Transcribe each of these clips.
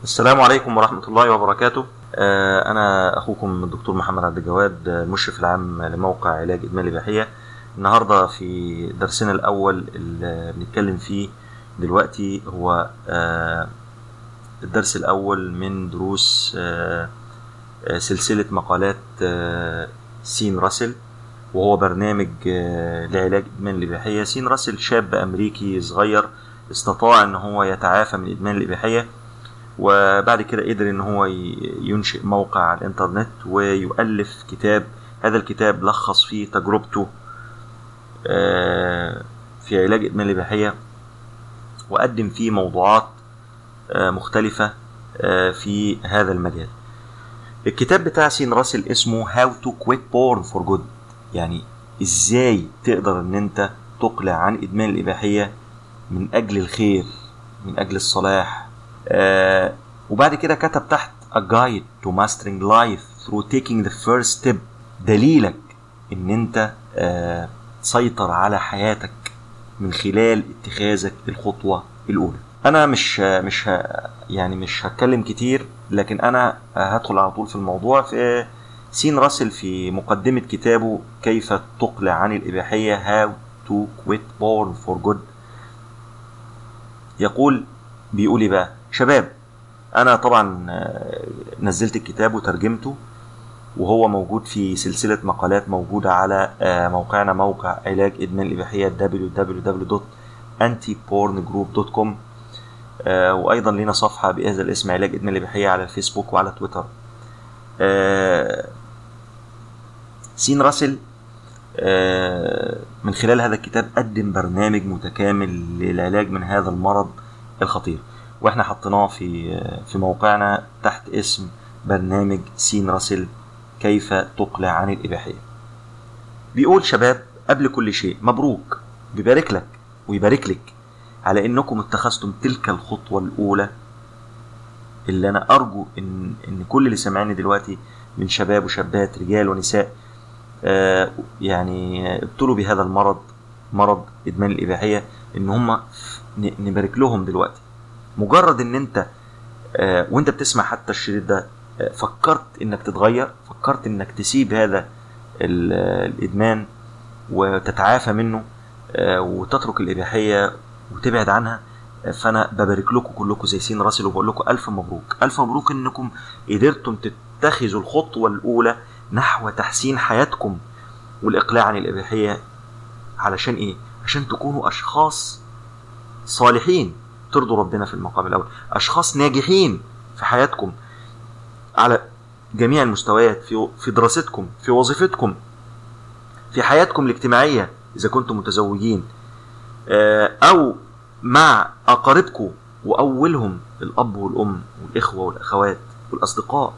السلام عليكم ورحمة الله وبركاته آه، أنا أخوكم الدكتور محمد عبد الجواد آه، المشرف العام لموقع علاج إدمان الإباحية النهاردة في درسنا الأول اللي بنتكلم فيه دلوقتي هو آه، الدرس الأول من دروس آه، آه، سلسلة مقالات آه، سين راسل وهو برنامج آه، لعلاج إدمان الإباحية سين راسل شاب أمريكي صغير استطاع أن هو يتعافى من إدمان الإباحية وبعد كده قدر ان هو ي- ينشئ موقع على الانترنت ويؤلف كتاب هذا الكتاب لخص فيه تجربته آه، في علاج ادمان الاباحيه وقدم فيه موضوعات آه، مختلفه آه، في هذا المجال الكتاب بتاع سين راسل اسمه How to Quit Porn for Good يعني ازاي تقدر ان انت تقلع عن ادمان الاباحيه من اجل الخير من اجل الصلاح آه وبعد كده كتب تحت A guide to mastering life through taking the first step دليلك ان انت آه تسيطر على حياتك من خلال اتخاذك الخطوة الأولى أنا مش مش ه- يعني مش هتكلم كتير لكن أنا هدخل على طول في الموضوع في سين راسل في مقدمة كتابه كيف تقلع عن الإباحية How to quit porn for good يقول بيقول ايه بقى شباب انا طبعا آه، نزلت الكتاب وترجمته وهو موجود في سلسلة مقالات موجودة على آه، موقعنا موقع علاج إدمان الإباحية www.antiporngroup.com آه، وأيضا لنا صفحة بهذا الاسم علاج إدمان الإباحية على الفيسبوك وعلى تويتر آه، سين راسل آه، من خلال هذا الكتاب قدم برنامج متكامل للعلاج من هذا المرض الخطير واحنا حطيناه في في موقعنا تحت اسم برنامج سين راسل كيف تقلع عن الإباحية بيقول شباب قبل كل شيء مبروك بيبارك لك ويبارك لك على انكم اتخذتم تلك الخطوة الأولى اللي انا ارجو ان ان كل اللي سامعني دلوقتي من شباب وشابات رجال ونساء آه، يعني ابتلوا بهذا المرض مرض ادمان الاباحيه ان هم ن- نبارك لهم دلوقتي مجرد ان انت آه، وانت بتسمع حتى الشريط ده آه، فكرت انك تتغير فكرت انك تسيب هذا ال- الادمان وتتعافى منه آه، وتترك الاباحيه وتبعد عنها آه، فانا ببارك لكم كلكم زي سين راسل وبقول لكم الف مبروك الف مبروك انكم قدرتم تتخذوا الخطوه الاولى نحو تحسين حياتكم والاقلاع عن الاباحيه علشان ايه عشان تكونوا اشخاص صالحين ترضوا ربنا في المقام الاول اشخاص ناجحين في حياتكم على جميع المستويات في في دراستكم في وظيفتكم في حياتكم الاجتماعيه اذا كنتم متزوجين آه، او مع اقاربكم واولهم الاب والام والاخوه والاخوات والاصدقاء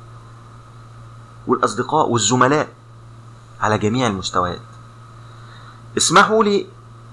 والاصدقاء والزملاء على جميع المستويات اسمحوا لي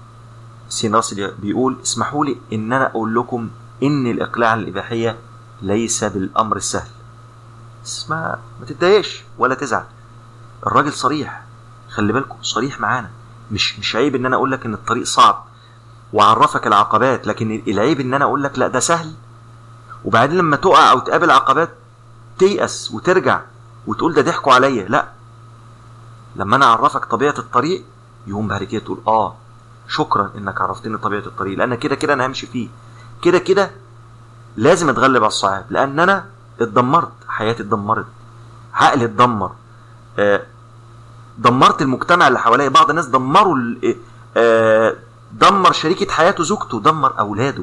سيناسل بيقول اسمحوا لي ان انا اقول لكم ان الاقلاع عن الاباحيه ليس بالامر السهل اسمع ما تتضايقش ولا تزعل الراجل صريح خلي بالكم صريح معانا مش مش عيب ان انا اقول لك ان الطريق صعب واعرفك العقبات لكن العيب ان انا اقول لك لا ده سهل وبعدين لما تقع او تقابل عقبات تيأس وترجع وتقول ده ضحكوا عليا لا لما انا اعرفك طبيعه الطريق يقوم بعد كده تقول اه شكرا انك عرفتني طبيعه الطريق لان كده كده انا همشي فيه كده كده لازم اتغلب على الصعاب لان انا اتدمرت حياتي اتدمرت عقلي اتدمر آه دمرت المجتمع اللي حواليا بعض الناس دمروا ال- آه دمر شريكة حياته زوجته دمر اولاده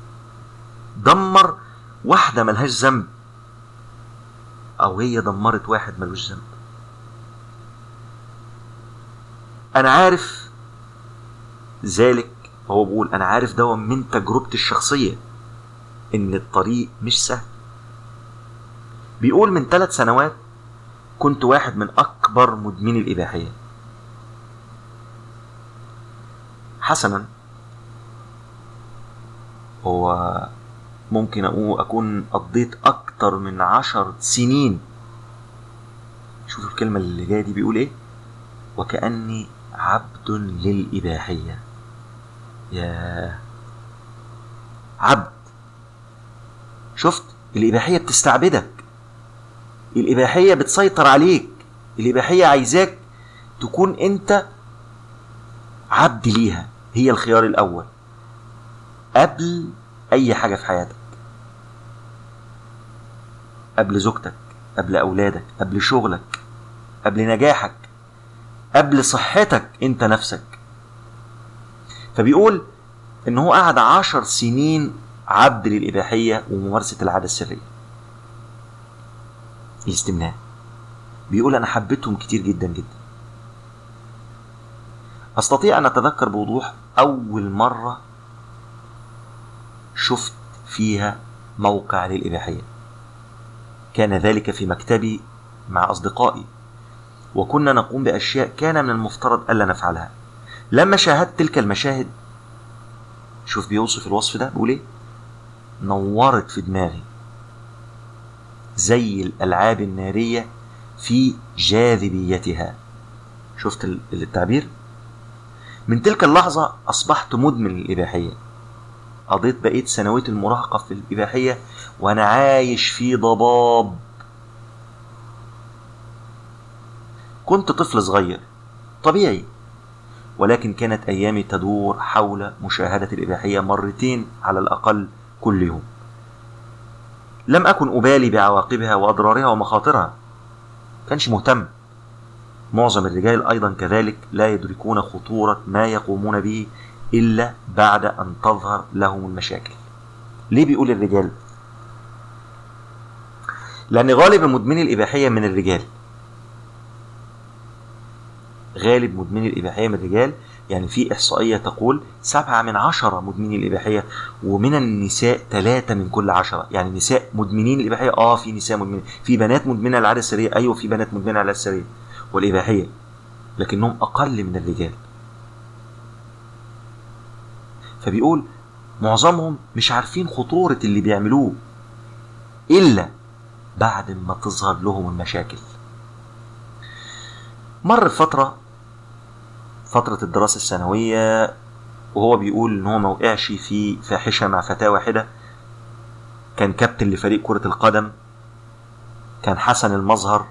دمر واحدة ملهاش ذنب او هي دمرت واحد ملوش ذنب انا عارف ذلك هو بيقول انا عارف ده من تجربتي الشخصيه ان الطريق مش سهل بيقول من ثلاث سنوات كنت واحد من اكبر مدمني الاباحيه حسنا هو ممكن أقول أكون قضيت أكتر من عشر سنين شوف الكلمة اللي جاية دي بيقول إيه وكأني عبد للإباحية يا عبد شفت الإباحية بتستعبدك الإباحية بتسيطر عليك الإباحية عايزاك تكون أنت عبد ليها هي الخيار الأول قبل أي حاجة في حياتك قبل زوجتك قبل أولادك قبل شغلك قبل نجاحك قبل صحتك أنت نفسك فبيقول إن هو قعد عشر سنين عبد للإباحية وممارسة العادة السرية الاستمناء بيقول أنا حبيتهم كتير جدا جدا أستطيع أن أتذكر بوضوح أول مرة شفت فيها موقع للإباحية كان ذلك في مكتبي مع أصدقائي وكنا نقوم بأشياء كان من المفترض ألا نفعلها لما شاهدت تلك المشاهد شوف بيوصف الوصف ده بيقول ايه نورت في دماغي زي الألعاب النارية في جاذبيتها شفت التعبير من تلك اللحظة أصبحت مدمن الإباحية قضيت بقيت سنوات المراهقة في الإباحية وأنا عايش في ضباب كنت طفل صغير طبيعي ولكن كانت أيامي تدور حول مشاهدة الإباحية مرتين على الأقل كل يوم لم أكن أبالي بعواقبها وأضرارها ومخاطرها كانش مهتم معظم الرجال أيضا كذلك لا يدركون خطورة ما يقومون به إلا بعد أن تظهر لهم المشاكل ليه بيقول الرجال لأن غالب مدمني الإباحية من الرجال غالب مدمني الإباحية من الرجال يعني في إحصائية تقول سبعة من عشرة مدمنين الإباحية ومن النساء ثلاثة من كل عشرة يعني نساء مدمنين الإباحية آه في نساء مدمنين في بنات مدمنة العادة السرية أيوة في بنات مدمنة العادة السرية والإباحية لكنهم أقل من الرجال فبيقول معظمهم مش عارفين خطورة اللي بيعملوه إلا بعد ما تظهر لهم المشاكل مر فترة فترة الدراسة الثانوية وهو بيقول إن هو ما وقعش في فاحشة مع فتاة واحدة كان كابتن لفريق كرة القدم كان حسن المظهر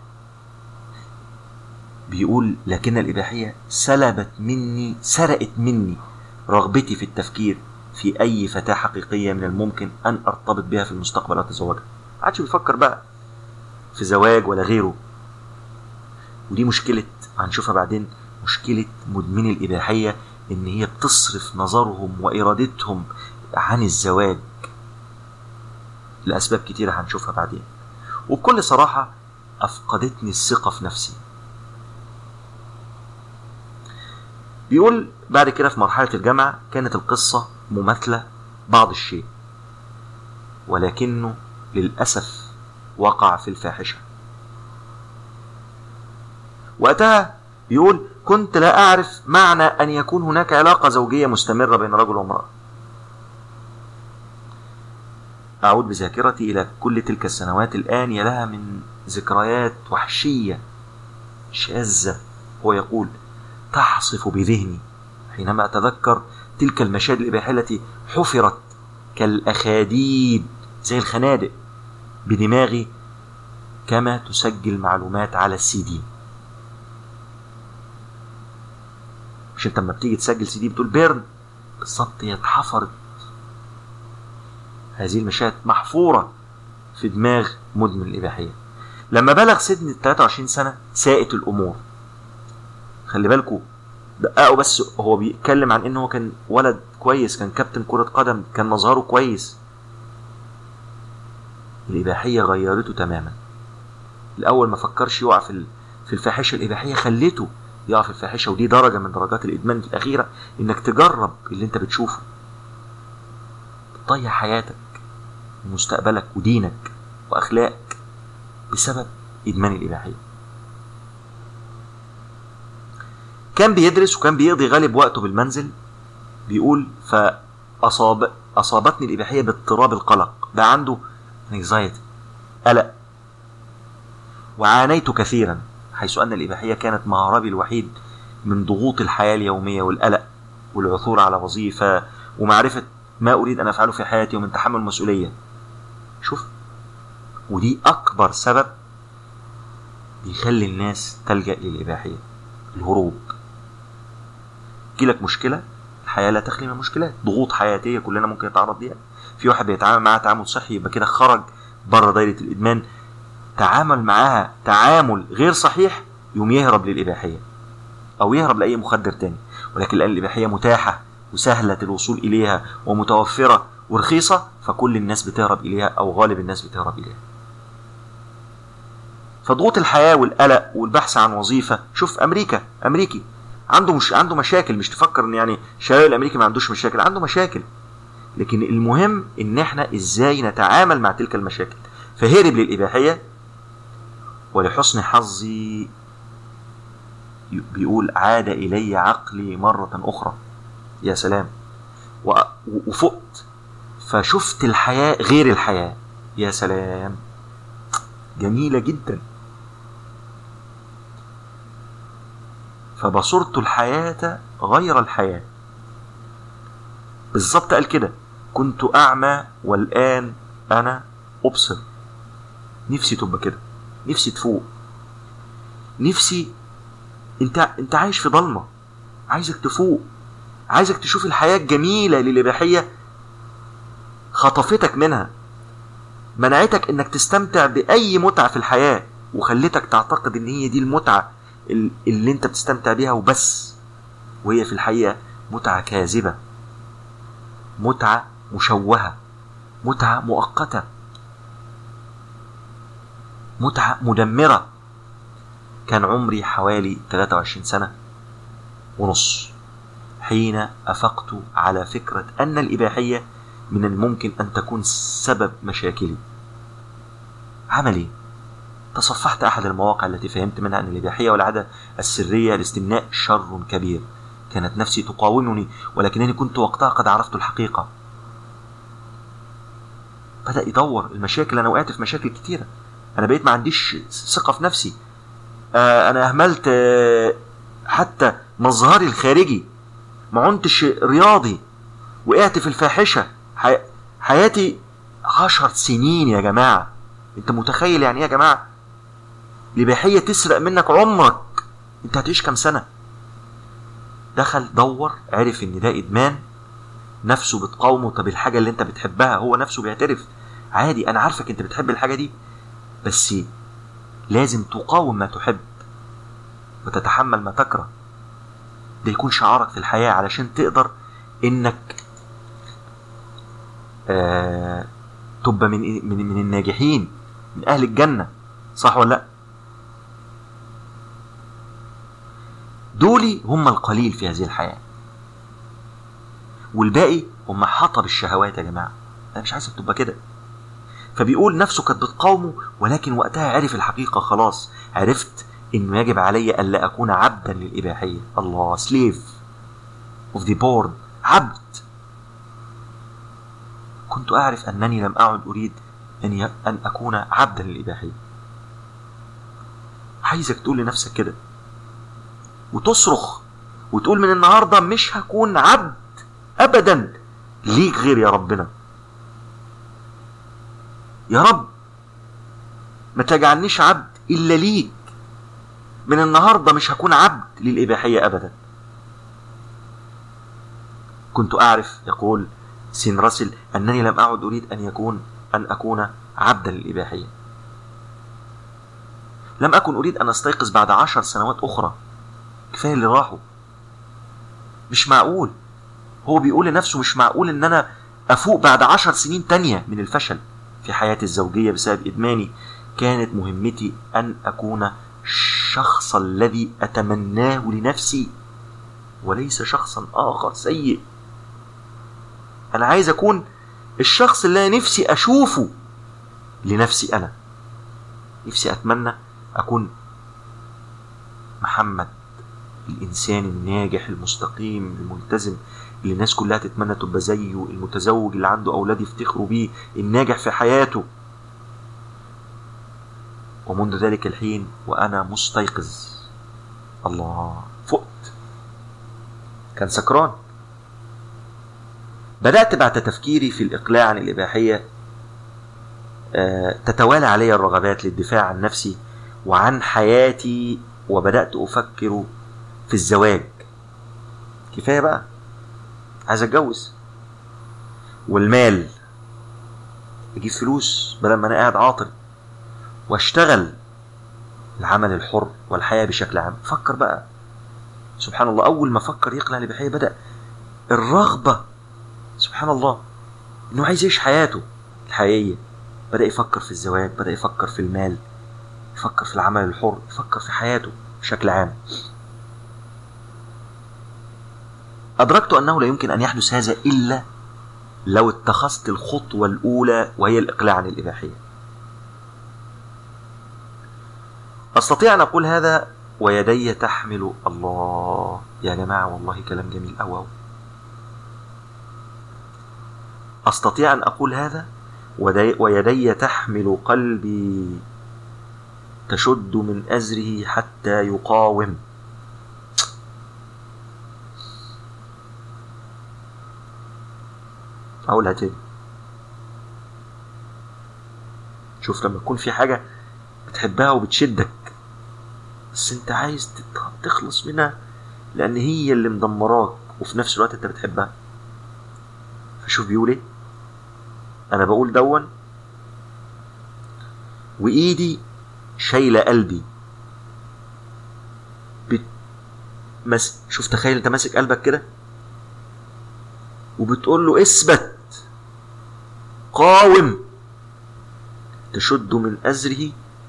بيقول لكن الإباحية سلبت مني سرقت مني رغبتي في التفكير في أي فتاة حقيقية من الممكن أن أرتبط بها في المستقبل وأتزوجها ما عادش بيفكر بقى في زواج ولا غيره ودي مشكلة هنشوفها بعدين مشكلة مدمني الإباحية إن هي بتصرف نظرهم وإرادتهم عن الزواج لأسباب كتيرة هنشوفها بعدين وبكل صراحة أفقدتني الثقة في نفسي بيقول بعد كده في مرحلة الجامعة كانت القصة مماثلة بعض الشيء ولكنه للأسف وقع في الفاحشة وقتها بيقول كنت لا أعرف معنى أن يكون هناك علاقة زوجية مستمرة بين رجل وامرأة أعود بذاكرتي إلى كل تلك السنوات الآن يا لها من ذكريات وحشية شاذة هو يقول تعصف بذهني حينما أتذكر تلك المشاهد الإباحية التي حفرت كالأخاديد زي الخنادق بدماغي كما تسجل معلومات على السي دي مش انت لما بتيجي تسجل سي دي بتقول بيرن بالظبط هي اتحفرت هذه المشاهد محفورة في دماغ مدمن الإباحية لما بلغ سن 23 سنة ساءت الأمور خلي بالكوا دققوا بس هو بيتكلم عن انه هو كان ولد كويس كان كابتن كرة قدم كان مظهره كويس الإباحية غيرته تماما الأول ما فكرش يقع في في الفاحشة الإباحية خلته يقع في الفاحشة ودي درجة من درجات الإدمان الأخيرة إنك تجرب اللي أنت بتشوفه تضيع حياتك ومستقبلك ودينك وأخلاقك بسبب إدمان الإباحية كان بيدرس وكان بيقضي غالب وقته بالمنزل بيقول فأصاب أصابتني الإباحية باضطراب القلق ده عنده anxiety قلق وعانيت كثيرا حيث أن الإباحية كانت مهربي الوحيد من ضغوط الحياة اليومية والقلق والعثور على وظيفة ومعرفة ما أريد أن أفعله في حياتي ومن تحمل المسؤولية شوف ودي أكبر سبب بيخلي الناس تلجأ للإباحية الهروب لك مشكلة الحياة لا تخلي من مشكلات ضغوط حياتية كلنا ممكن نتعرض ليها في واحد بيتعامل معاها تعامل صحي يبقى كده خرج بره دايرة الإدمان تعامل معاها تعامل غير صحيح يوم يهرب للإباحية أو يهرب لأي مخدر تاني ولكن لأن الإباحية متاحة وسهلة الوصول إليها ومتوفرة ورخيصة فكل الناس بتهرب إليها أو غالب الناس بتهرب إليها فضغوط الحياة والقلق والبحث عن وظيفة شوف أمريكا أمريكي عنده مش عنده مشاكل مش تفكر ان يعني الشباب الامريكي ما عندوش مشاكل عنده مشاكل لكن المهم ان احنا ازاي نتعامل مع تلك المشاكل فهرب للاباحيه ولحسن حظي بيقول عاد الي عقلي مره اخرى يا سلام وفقت فشفت الحياه غير الحياه يا سلام جميله جدا فبصرت الحياة غير الحياة بالظبط قال كده كنت أعمى والآن أنا أبصر نفسي تبقى كده نفسي تفوق نفسي انت انت عايش في ضلمه عايزك تفوق عايزك تشوف الحياه الجميله للاباحيه خطفتك منها منعتك انك تستمتع باي متعه في الحياه وخلتك تعتقد ان هي دي المتعه اللي انت بتستمتع بيها وبس وهي في الحقيقة متعة كاذبة متعة مشوهة متعة مؤقتة متعة مدمرة كان عمري حوالي 23 سنة ونص حين أفقت على فكرة أن الإباحية من الممكن أن تكون سبب مشاكلي عملي تصفحت أحد المواقع التي فهمت منها أن الإباحية والعادة السرية الاستمناء شر كبير كانت نفسي تقاومني ولكنني كنت وقتها قد عرفت الحقيقة بدأ يدور المشاكل أنا وقعت في مشاكل كتيرة أنا بقيت ما عنديش ثقة في نفسي آه أنا أهملت آه حتى مظهري الخارجي ما عنتش رياضي وقعت في الفاحشة حي... حياتي عشر سنين يا جماعة انت متخيل يعني ايه يا جماعة الإباحية تسرق منك عمرك انت هتعيش كام سنة دخل دور عرف ان ده ادمان نفسه بتقاومه طب الحاجة اللي انت بتحبها هو نفسه بيعترف عادي انا عارفك انت بتحب الحاجة دي بس لازم تقاوم ما تحب وتتحمل ما تكره ده يكون شعارك في الحياة علشان تقدر انك آه تبقى من من من الناجحين من اهل الجنة صح ولا لا دولي هم القليل في هذه الحياة والباقي هم حطب الشهوات يا جماعة أنا مش عايزك تبقى كده فبيقول نفسه كانت بتقاومه ولكن وقتها عرف الحقيقة خلاص عرفت إنه يجب علي ألا أكون عبدا للإباحية الله سليف اوف ذا بورن عبد كنت أعرف أنني لم أعد أريد أن أن أكون عبدا للإباحية عايزك تقول لنفسك كده وتصرخ وتقول من النهارده مش هكون عبد ابدا ليك غير يا ربنا يا رب ما تجعلنيش عبد الا ليك من النهارده مش هكون عبد للاباحيه ابدا كنت اعرف يقول سين راسل انني لم اعد اريد ان يكون ان اكون عبدا للاباحيه لم اكن اريد ان استيقظ بعد عشر سنوات اخرى كفايه اللي راحوا مش معقول هو بيقول لنفسه مش معقول ان انا افوق بعد عشر سنين تانية من الفشل في حياتي الزوجية بسبب ادماني كانت مهمتي ان اكون الشخص الذي اتمناه لنفسي وليس شخصا اخر سيء انا عايز اكون الشخص اللي أنا نفسي اشوفه لنفسي انا نفسي اتمنى اكون محمد الإنسان الناجح المستقيم الملتزم اللي الناس كلها تتمنى تبقى زيه المتزوج اللي عنده أولاد يفتخروا بيه الناجح في حياته ومنذ ذلك الحين وأنا مستيقظ الله فقت كان سكران بدأت بعد تفكيري في الإقلاع عن الإباحية آه، تتوالى علي الرغبات للدفاع عن نفسي وعن حياتي وبدأت أفكر في الزواج كفاية بقى عايز أتجوز والمال أجيب فلوس بدل ما أنا قاعد عاطل وأشتغل العمل الحر والحياة بشكل عام فكر بقى سبحان الله أول ما فكر يقلع الإباحية بدأ الرغبة سبحان الله إنه عايز يعيش حياته الحقيقية بدأ يفكر في الزواج بدأ يفكر في المال يفكر في العمل الحر يفكر في حياته بشكل عام أدركت أنه لا يمكن أن يحدث هذا إلا لو اتخذت الخطوة الأولى وهي الإقلاع عن الإباحية أستطيع أن أقول هذا ويدي تحمل الله يا جماعة والله كلام جميل أوي أوي أستطيع أن أقول هذا ودي- ويدي تحمل قلبي تشد من أزره حتى يقاوم أقولها تاني شوف لما يكون في حاجة بتحبها وبتشدك بس انت عايز تت- تخلص منها لأن هي اللي مدمراك وفي نفس الوقت انت بتحبها فشوف بيقول ايه انا بقول دون وايدي شايله قلبي بت... مس... شوف تخيل انت ماسك قلبك كده وبتقول له اثبت قاوم تشد من ازره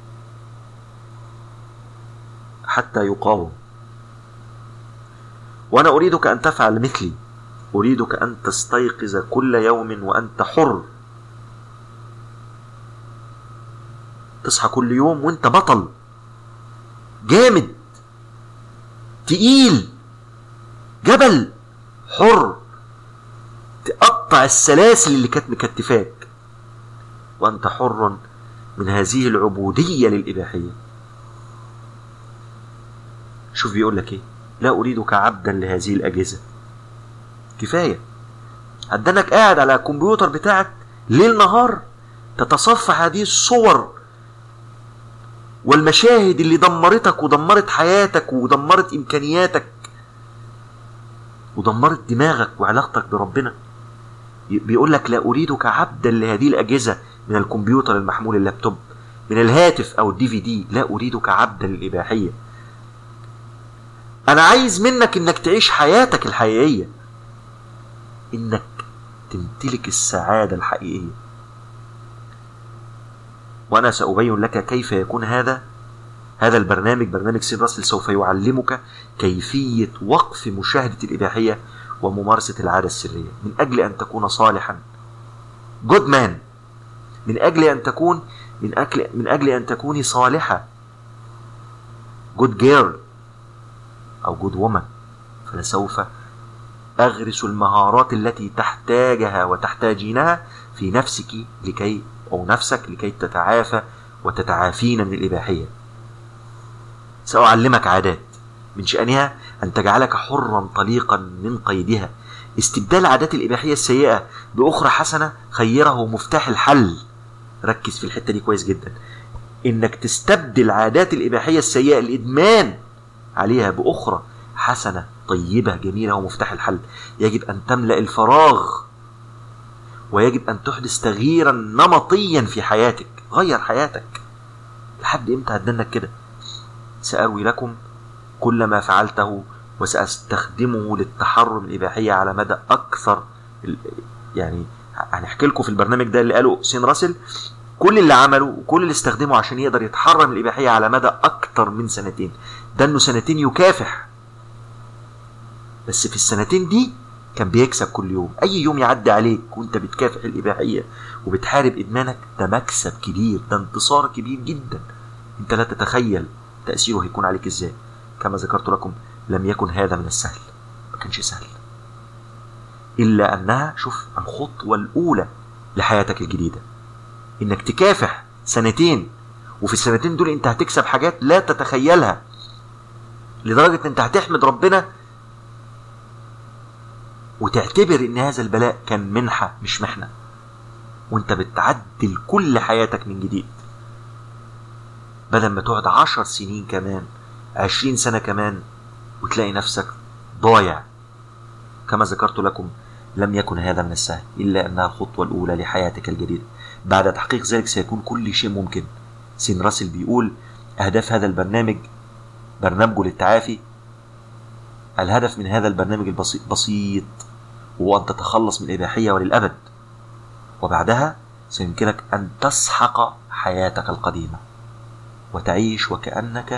حتى يقاوم وانا اريدك ان تفعل مثلي اريدك ان تستيقظ كل يوم وانت حر تصحى كل يوم وانت بطل جامد تقيل جبل حر تقطع السلاسل اللي كانت مكتفاك وانت حر من هذه العبودية للإباحية شوف بيقول لك ايه لا أريدك عبدا لهذه الأجهزة كفاية هدنك قاعد على الكمبيوتر بتاعك ليل نهار تتصفح هذه الصور والمشاهد اللي دمرتك ودمرت حياتك ودمرت إمكانياتك ودمرت دماغك وعلاقتك بربنا بيقول لك لا أريدك عبدا لهذه الأجهزة من الكمبيوتر المحمول اللابتوب من الهاتف أو الدي في دي لا أريدك عبدا للإباحية أنا عايز منك إنك تعيش حياتك الحقيقية إنك تمتلك السعادة الحقيقية وأنا سأبين لك كيف يكون هذا هذا البرنامج برنامج سيد راسل سوف يعلمك كيفية وقف مشاهدة الإباحية وممارسة العادة السرية من أجل أن تكون صالحا جود مان من أجل أن تكون من أجل من أجل أن تكوني صالحة جود جيرل أو جود وومن فلسوف أغرس المهارات التي تحتاجها وتحتاجينها في نفسك لكي أو نفسك لكي تتعافى وتتعافين من الإباحية سأعلمك عادات من شأنها أن تجعلك حرا طليقا من قيدها استبدال عادات الإباحية السيئة بأخرى حسنة خيره مفتاح الحل ركز في الحتة دي كويس جدا إنك تستبدل عادات الإباحية السيئة الإدمان عليها بأخرى حسنة طيبة جميلة ومفتاح الحل يجب أن تملأ الفراغ ويجب أن تحدث تغييرا نمطيا في حياتك غير حياتك لحد إمتى هتدنك كده سأروي لكم كل ما فعلته وسأستخدمه للتحرر من الإباحية على مدى أكثر يعني هنحكي لكم في البرنامج ده اللي قاله سين راسل كل اللي عمله وكل اللي استخدمه عشان يقدر يتحرر من الإباحية على مدى أكثر من سنتين ده إنه سنتين يكافح بس في السنتين دي كان بيكسب كل يوم أي يوم يعدي عليك وأنت بتكافح الإباحية وبتحارب إدمانك ده مكسب كبير ده انتصار كبير جدا أنت لا تتخيل تأثيره هيكون عليك إزاي كما ذكرت لكم لم يكن هذا من السهل ما كانش سهل إلا أنها شوف الخطوة الأولى لحياتك الجديدة إنك تكافح سنتين وفي السنتين دول أنت هتكسب حاجات لا تتخيلها لدرجة أنت هتحمد ربنا وتعتبر ان هذا البلاء كان منحة مش محنة وانت بتعدل كل حياتك من جديد بدل ما تقعد عشر سنين كمان عشرين سنة كمان وتلاقي نفسك ضايع كما ذكرت لكم لم يكن هذا من السهل إلا أنها الخطوة الأولى لحياتك الجديدة بعد تحقيق ذلك سيكون كل شيء ممكن سين راسل بيقول أهداف هذا البرنامج برنامجه للتعافي الهدف من هذا البرنامج البسيط بسيط هو أن تتخلص من الإباحية وللأبد وبعدها سيمكنك أن تسحق حياتك القديمة وتعيش وكأنك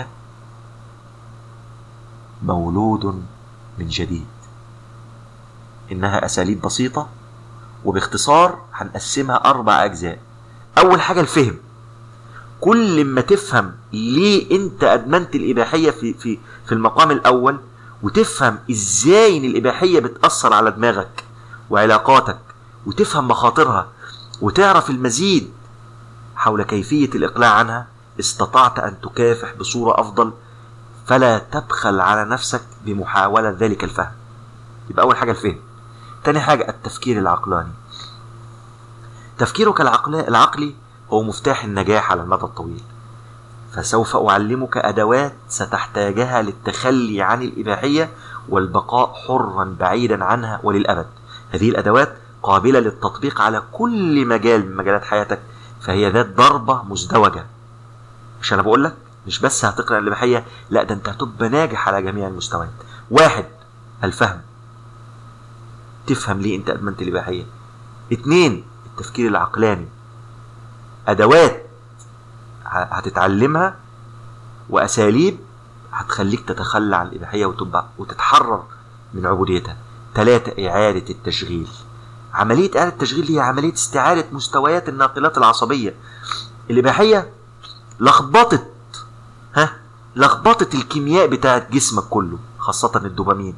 مولود من جديد إنها أساليب بسيطة وباختصار هنقسمها أربع أجزاء أول حاجة الفهم كل ما تفهم ليه أنت أدمنت الإباحية في في في المقام الأول وتفهم إزاي إن الإباحية بتأثر على دماغك وعلاقاتك وتفهم مخاطرها وتعرف المزيد حول كيفية الإقلاع عنها استطعت أن تكافح بصورة أفضل فلا تبخل على نفسك بمحاولة ذلك الفهم يبقى أول حاجة الفهم تاني حاجة التفكير العقلاني تفكيرك العقلي, العقلي هو مفتاح النجاح على المدى الطويل فسوف أعلمك أدوات ستحتاجها للتخلي عن الإباحية والبقاء حرا بعيدا عنها وللأبد هذه الأدوات قابلة للتطبيق على كل مجال من مجالات حياتك فهي ذات ضربة مزدوجة مش أنا بقول لك مش بس هتقرأ الإباحية لا ده أنت هتبقى ناجح على جميع المستويات واحد الفهم تفهم ليه أنت أدمنت الإباحية اتنين التفكير العقلاني أدوات هتتعلمها وأساليب هتخليك تتخلى عن الإباحية وتبقى وتتحرر من عبوديتها ثلاثة إعادة التشغيل عملية إعادة التشغيل هي عملية استعادة مستويات الناقلات العصبية الإباحية لخبطت ها لخبطت الكيمياء بتاعت جسمك كله خاصة الدوبامين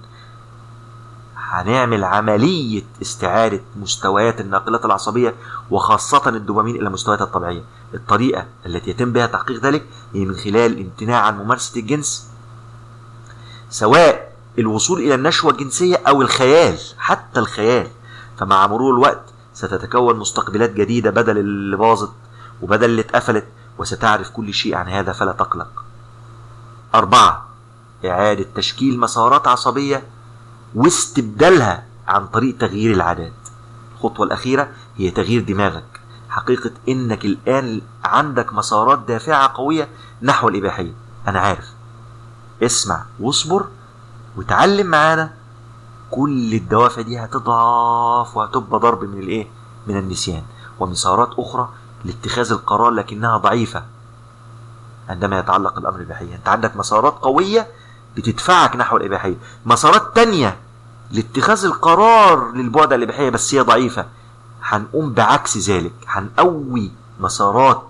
هنعمل عملية استعادة مستويات الناقلات العصبية وخاصة الدوبامين إلى مستوياتها الطبيعية الطريقة التي يتم بها تحقيق ذلك هي من خلال الامتناع عن ممارسة الجنس سواء الوصول إلى النشوة الجنسية أو الخيال حتى الخيال فمع مرور الوقت ستتكون مستقبلات جديدة بدل اللي باظت وبدل اللي اتقفلت وستعرف كل شيء عن هذا فلا تقلق أربعة إعادة تشكيل مسارات عصبية واستبدالها عن طريق تغيير العادات الخطوة الأخيرة هي تغيير دماغك حقيقة إنك الآن عندك مسارات دافعة قوية نحو الإباحية أنا عارف اسمع واصبر وتعلم معانا كل الدوافع دي هتضعف وهتبقى ضرب من الايه من النسيان ومسارات اخرى لاتخاذ القرار لكنها ضعيفة عندما يتعلق الامر الاباحية انت عندك مسارات قوية بتدفعك نحو الاباحية مسارات تانية لاتخاذ القرار للبعد الاباحية بس هي ضعيفة هنقوم بعكس ذلك هنقوي مسارات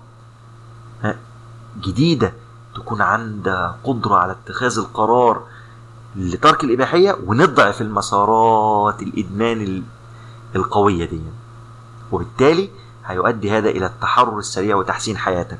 جديدة تكون عندها قدرة على اتخاذ القرار لترك الإباحية ونضعف المسارات الإدمان القوية دي وبالتالي هيؤدي هذا إلى التحرر السريع وتحسين حياتك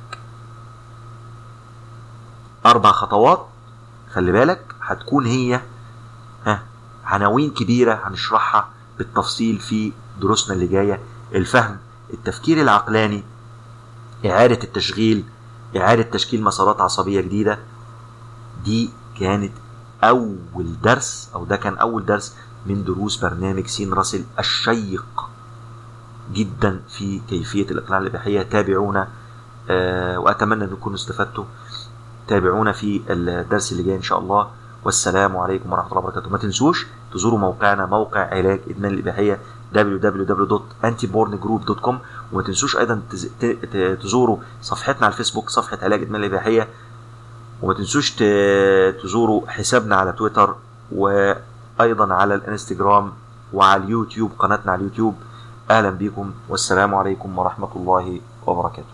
أربع خطوات خلي بالك هتكون هي ها عناوين كبيرة هنشرحها بالتفصيل في دروسنا اللي جاية الفهم التفكير العقلاني إعادة التشغيل إعادة تشكيل مسارات عصبية جديدة دي كانت أول درس أو ده كان أول درس من دروس برنامج سين راسل الشيق جدا في كيفية الإقلاع الإباحية تابعونا آه وأتمنى أن تكونوا استفدتوا تابعونا في الدرس اللي جاي إن شاء الله والسلام عليكم ورحمة الله وبركاته ما تنسوش تزوروا موقعنا موقع علاج إدمان الإباحية www.antiborngroup.com وما تنسوش أيضا تزوروا صفحتنا على الفيسبوك صفحة علاج إدمان الإباحية وما تنسوش تزوروا حسابنا على تويتر وأيضا على الانستجرام وعلى اليوتيوب قناتنا على اليوتيوب أهلا بكم والسلام عليكم ورحمة الله وبركاته